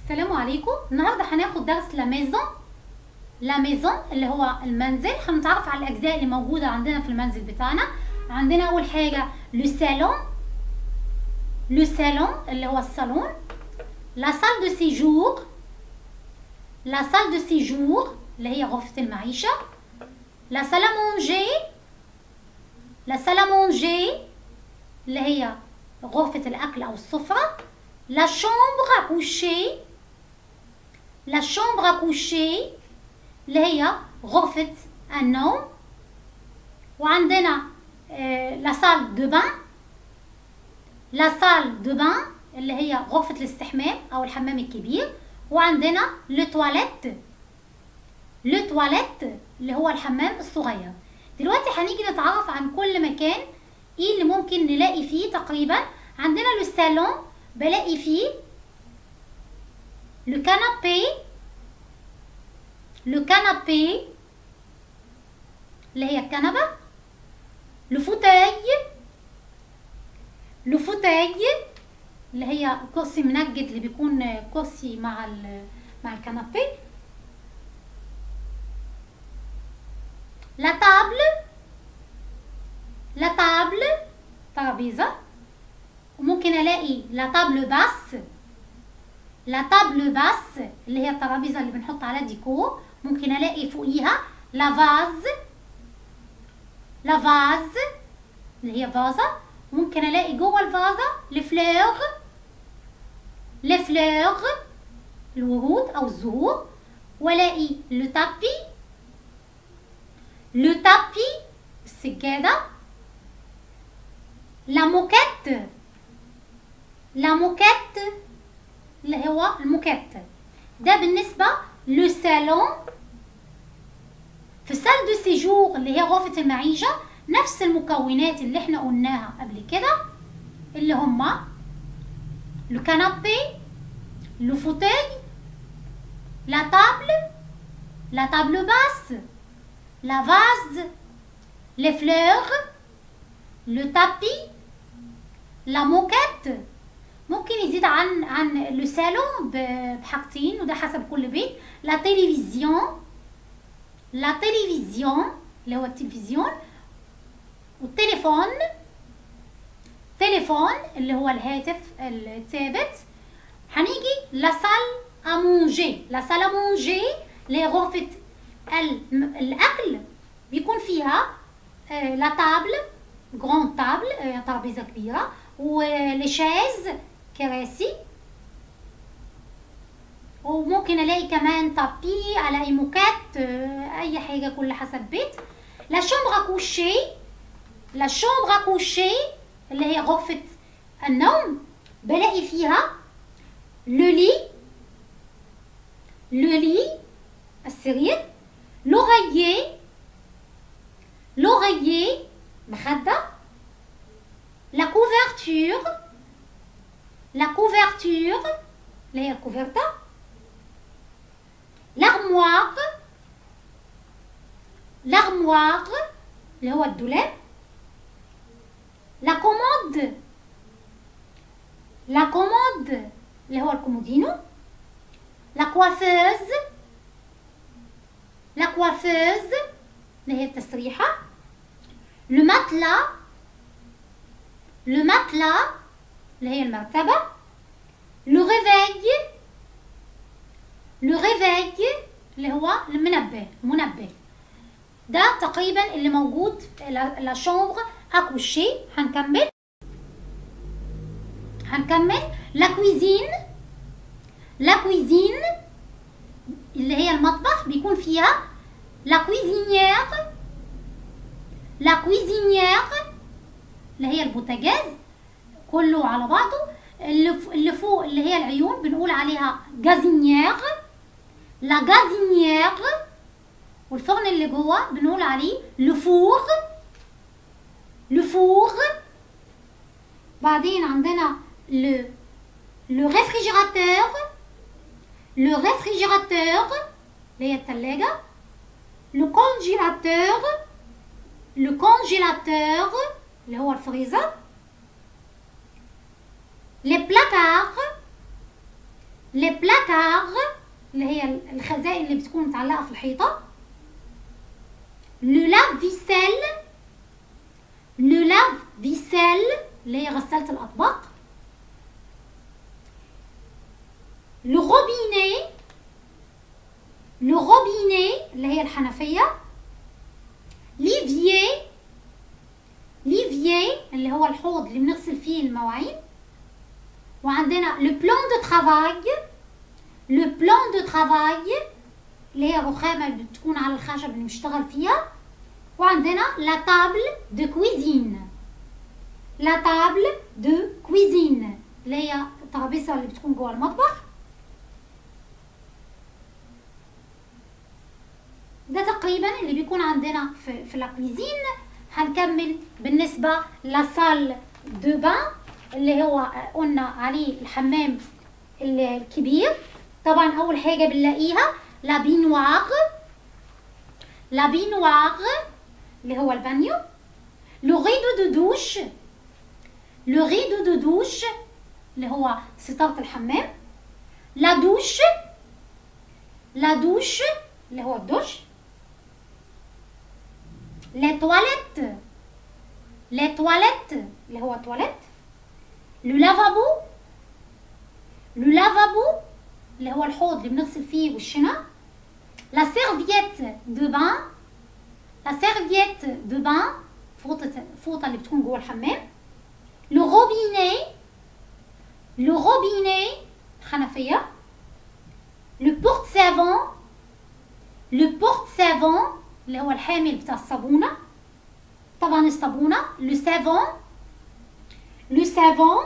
السلام عليكم النهارده هناخد درس لا ميزون لا ميزون اللي هو المنزل هنتعرف على الاجزاء اللي موجوده عندنا في المنزل بتاعنا عندنا اول حاجه لو سالون لو سالون اللي هو الصالون لا سال دو سيجور لا سال دو سيجور اللي هي غرفه المعيشه لا سال مونجي لا سال مونجي اللي هي غرفه الاكل او السفره لا شومبر à coucher لا شومبر à coucher اللي هي غرفة النوم وعندنا لا سال دو بان لا سال دو بان اللي هي غرفة الاستحمام أو الحمام الكبير وعندنا لو تواليت لو تواليت اللي هو الحمام الصغير دلوقتي هنيجي نتعرف عن كل مكان ايه اللي ممكن نلاقي فيه تقريبا عندنا لو سالون بلاقي فيه لو كانابي لو كانابي اللي هي الكنبة لو فوتاي لو فوتاي اللي هي كرسي منجد اللي بيكون كرسي مع مع الكنابي لا تابل لا تابل ترابيزه وممكن الاقي لا تابل باس لا تابل باس اللي هي الترابيزه اللي بنحط عليها ديكور ممكن الاقي فوقيها لا فاز لا فاز اللي هي فازه ممكن الاقي جوه الفازه لي فلور لي فلور الورود او الزهور والاقي لو تابي لو تابي السجاده لا موكيت لا موكيت اللي هو الموكيت ده بالنسبة لو سالون في سال دو سيجور اللي هي غرفة المعيشة نفس المكونات اللي احنا قلناها قبل كده اللي هما لو كانابي لو فوتاي لا تابل لا تابل باس لا فاز لي فلور لو تابي لا موكيت ممكن يزيد عن عن لو سالون بحاجتين وده حسب كل بيت لا تلفزيون لا تلفزيون اللي هو التلفزيون والتليفون تليفون اللي هو الهاتف الثابت هنيجي لا سال امونجي لا سال امونجي اللي هي غرفة الأكل بيكون فيها لا تابل جراند تابل ترابيزة كبيرة ولي شاز كراسي وممكن الاقي كمان طابي على اي موكات اي حاجه كل حسب بيت لا شومبر كوشي لا شومبر كوشي اللي هي غرفه النوم بلاقي فيها لو لي لو لي السرير لوغيي لوغيي مخده la couverture la couverture اللي هي الكوفرتة l'armoire l'armoire اللي هو الدولاب la commode la commode اللي هو الكومودينو la coiffeuse la coiffeuse اللي هي التسريحة le matelas لو ماتلا اللي هي المرتبة لو ريفيي لو ريفيي اللي هو المنبه المنبه ده تقريبا اللي موجود لا شومبر اكوشي هنكمل هنكمل لا كويزين لا كويزين اللي هي المطبخ بيكون فيها لا كويزينيير لا كويزينيير اللي هي البوتاجاز كله على بعضه اللي فوق اللي هي العيون بنقول عليها جازينيير لا جازينيير والفرن اللي جوه بنقول عليه لو فور لو فور بعدين عندنا لو لو ريفريجيراتور لو ريفريجيراتور اللي هي الثلاجة لو كونجيلاتور لو كونجيلاتور اللي هو الفريزر لي بلاكار لي بلاكار اللي هي الخزائن اللي بتكون متعلقه في الحيطه لو لاف فيسيل لو لاف فيسيل اللي هي غسالة الأطباق لو روبيني لو روبيني اللي هي الحنفية ليفيي ليفيي اللي هو الحوض اللي بنغسل فيه المواعين وعندنا لو بلان دو ترافاي لو بلان دو ترافاي اللي هي الرخامة اللي بتكون على الخشب اللي بنشتغل فيها وعندنا لا تابل دو كويزين لا تابل دو كويزين اللي هي الترابيزه اللي بتكون جوه المطبخ ده تقريبا اللي بيكون عندنا في في لاكويزين هنكمل بالنسبه لسال دو بان اللي هو قلنا عليه الحمام الكبير طبعا اول حاجه بنلاقيها لا بينوار لا بينوار اللي هو البانيو لو ريدو دو دوش لو ريدو دو دوش اللي هو ستارة الحمام لا دوش لا دوش اللي هو الدش لي تواليت لي تواليت اللي هو التواليت لو لافابو لو لافابو اللي هو الحوض اللي بنغسل فيه وشنا لا سيرفييت دو بان لا سيرفييت دو بان فوطة فوطة اللي بتكون جوه الحمام لو روبيني لو روبيني الحنفية لو بورت سافون لو بورت سافون اللي هو الحامل بتاع الصابونة طبعا الصابونة لو سافون لو سافون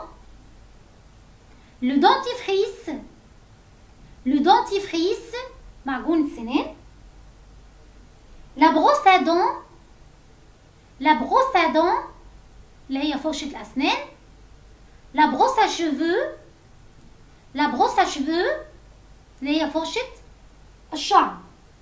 لو دونتيفريس لو دونتيفريس معجون السنان لا بروس ا دون لا بروس ا دون اللي هي فرشة الأسنان لا بروس ا شيفو لا بروس ا شيفو اللي هي فرشة الشعر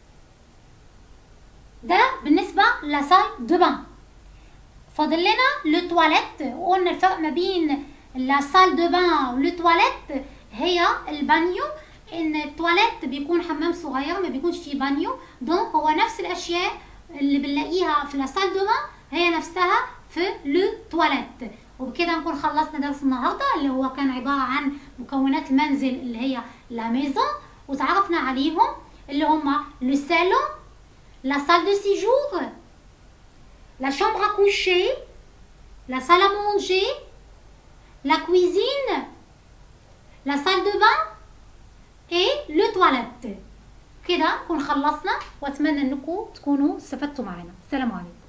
ده بالنسبة لسال دو بان فاضل لنا لو تواليت وقلنا الفرق ما بين لا سال دو بان ولو تواليت هي البانيو ان التواليت بيكون حمام صغير ما بيكونش فيه بانيو دونك هو نفس الاشياء اللي بنلاقيها في لا سال دو بان هي نفسها في لو تواليت وبكده نكون خلصنا درس النهارده اللي هو كان عباره عن مكونات المنزل اللي هي لا ميزون وتعرفنا عليهم اللي هما لو سالون لا سال دو سيجور لا شامبر ا كوشي لا سال ا مونجي لا كويزين لا سال دو بان اي لو تواليت كده نكون خلصنا واتمنى انكم تكونوا استفدتوا معنا السلام عليكم